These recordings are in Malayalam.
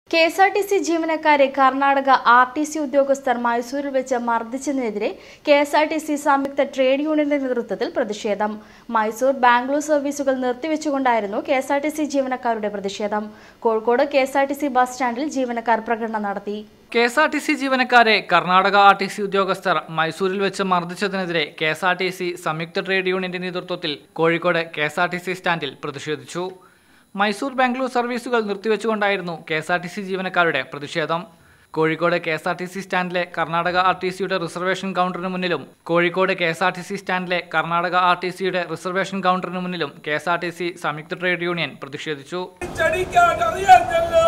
K S R T C ജീവനക്കാരെ കർണാടക ആർ ടി സി ഉദ്യോഗസ്ഥർ മൈസൂരിൽ വെച്ച് മർദ്ദിച്ചതിനെതിരെ K S R T C സംയുക്ത ട്രേഡ് യൂണിയന്റെ നേതൃത്വത്തിൽ പ്രതിഷേധം മൈസൂർ ബാംഗ്ലൂർ സർവീസുകൾ നിർത്തിവെച്ചുകൊണ്ടായിരുന്നു K S R T C ജീവനക്കാരുടെ പ്രതിഷേധം Kozhikode K S R T C bus സ്റ്റാൻഡിൽ ജീവനക്കാർ പ്രകടനം നടത്തി K S R T C ജീവനക്കാരെ കർണാടക ആർ ടി സി ഉദ്യോഗസ്ഥർ മൈസൂരിൽ വെച്ച് മർദ്ദിച്ചതിനെതിരെ K S R T C സംയുക്ത ട്രേഡ് യൂണിയന്റെ നേതൃത്വത്തിൽ Kozhikode K S R T C സ്റ്റാൻഡിൽ പ്രതിഷേധിച്ചു മൈസൂർ ബാംഗ്ലൂർ സർവീസുകൾ നിർത്തിവെച്ചുകൊണ്ടായിരുന്നു K S R T C ജീവനക്കാരുടെ പ്രതിഷേധം Kozhikode K S R T C സ്റ്റാൻഡിലെ കർണാടക ആർ ടി സിയുടെ റിസർവേഷൻ കൗണ്ടറിന് മുന്നിലും Kozhikode K S R T C സ്റ്റാൻഡിലെ കർണാടക ആർ ടി സിയുടെ റിസർവേഷൻ കൗണ്ടറിന് മുന്നിലും K S R T C സംയുക്ത ട്രേഡ് യൂണിയൻ പ്രതിഷേധിച്ചു തിരിച്ചടിക്കാൻ അറിയാഞ്ഞല്ലോ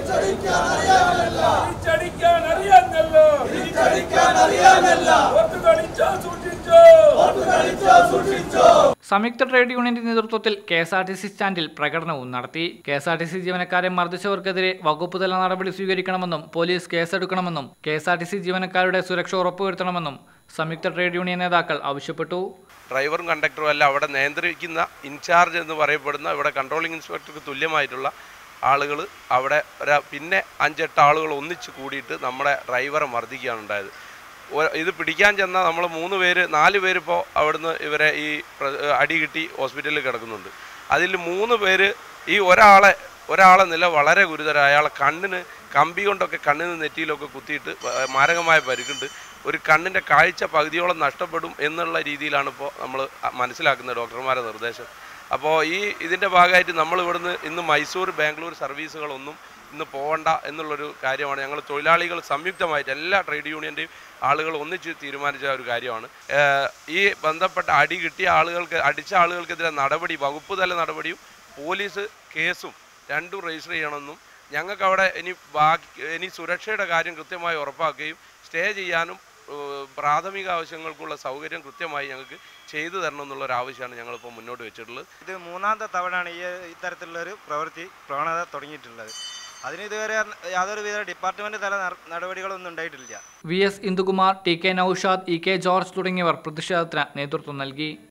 തിരിച്ചടിക്കാൻ അറിയാഞ്ഞല്ലോ തിരിച്ചടിക്കാൻ അറിയാഞ്ഞല്ലോ ഓർത്തു കളിച്ചോ സൂക്ഷിച്ചോ ഓർത്തു കളിച്ചോ സൂക്ഷിച്ചോ സംയുക്ത ട്രേഡ് യൂണിയന്റെ നേതൃത്വത്തിൽ K S R T C സ്റ്റാൻഡിൽ പ്രകടനവും നടത്തി K S R T C ജീവനക്കാരെ മർദ്ദിച്ചവർക്കെതിരെ വകുപ്പുതല നടപടി സ്വീകരിക്കണമെന്നും പോലീസ് കേസെടുക്കണമെന്നും K S R T C ജീവനക്കാരുടെ സുരക്ഷ ഉറപ്പുവരുത്തണമെന്നും സംയുക്ത ട്രേഡ് യൂണിയൻ നേതാക്കൾ ആവശ്യപ്പെട്ടു ഡ്രൈവറും കണ്ടക്ടറും അല്ല അവിടെ നിയന്ത്രിക്കുന്ന ഇൻചാർജ് എന്ന് പറയപ്പെടുന്ന ഇവിടെ കൺട്രോളിംഗ് ഇൻസ്പെക്ടർക്ക് തുല്യമായിട്ടുള്ള ആളുകൾ അവിടെ ഒരു പിന്നെ അഞ്ചെട്ട് ആളുകൾ ഒന്നിച്ച് കൂടിയിട്ട് നമ്മുടെ ഡ്രൈവറെ മർദ്ദിക്കുകയാണ് ഉണ്ടായത് ഒ- ഇത് പിടിക്കാൻ ചെന്നാൽ നമ്മൾ മൂന്ന് പേര് നാല് പേര് ഇപ്പോൾ അവിടുന്ന് ഇവരെ ഈ പ്ര- അടി കിട്ടി ഹോസ്പിറ്റലിൽ കിടക്കുന്നുണ്ട് അതിൽ മൂന്ന് പേര് ഈ ഒരാളെ ഒരാളെ നില വളരെ ഗുരുതരം അയാളെ കണ്ണിന് കമ്പി കൊണ്ടൊക്കെ കണ്ണിന് നെറ്റിയിലൊക്കെ കുത്തിയിട്ട് വ- മാരകമായ പരിക്കുണ്ട് ഒരു കണ്ണിൻ്റെ കാഴ്ച പകുതിയോളം നഷ്ടപ്പെടും എന്നുള്ള രീതിയിലാണ് ഇപ്പോൾ നമ്മൾ മനസ്സിലാക്കുന്ന ഡോക്ടർമാരുടെ നിർദ്ദേശം അപ്പോൾ ഈ ഇതിൻ്റെ ഭാഗമായിട്ട് നമ്മൾ ഇവിടുന്ന് ഇന്ന് മൈസൂർ ബാംഗ്ലൂർ സർവീസുകളൊന്നും ഇന്ന് പോകണ്ട എന്നുള്ളൊരു കാര്യമാണ് ഞങ്ങൾ തൊഴിലാളികൾ സംയുക്തമായിട്ട് എല്ലാ ട്രേഡ് യൂണിയൻ്റെയും ആളുകൾ ഒന്നിച്ച് തീരുമാനിച്ച ഒരു കാര്യമാണ് ഏഹ് ഈ ബന്ധപ്പെട്ട അടി കിട്ടിയ ആളുകൾക്ക് അടിച്ച ആളുകൾക്കെതിരെ നടപടി വകുപ്പ് തല നടപടിയും പോലീസ് കേസും രണ്ടും രജിസ്റ്റർ ചെയ്യണമെന്നും ഞങ്ങൾക്ക് അവിടെ ഇനി ബാക്കി ഇനി സുരക്ഷയുടെ കാര്യം കൃത്യമായി ഉറപ്പാക്കുകയും സ്റ്റേ ചെയ്യാനും ഏഹ് പ്രാഥമിക ആവശ്യങ്ങൾക്കുള്ള സൗകര്യം കൃത്യമായി ഞങ്ങൾക്ക് ചെയ്തു തരണം എന്നുള്ള ഒരു ആവശ്യമാണ് ഞങ്ങളിപ്പോൾ മുന്നോട്ട് വെച്ചിട്ടുള്ളത് ഇത് മൂന്നാമത്തെ തവണയാണ് ഈ ഇത്തരത്തിലുള്ളൊരു പ്രവൃത്തി പ്രവണത തുടങ്ങിയിട്ടുള്ളത് അതിന് ഇതുവരെ യാതൊരുവിധ ഡിപ്പാർട്ട്മെന്റ് തല നട- നടപടികളൊന്നും ഉണ്ടായിട്ടില്ല V S Indukumar T K Noushad E K George തുടങ്ങിയവർ പ്രതിഷേധത്തിന് നേതൃത്വം നൽകി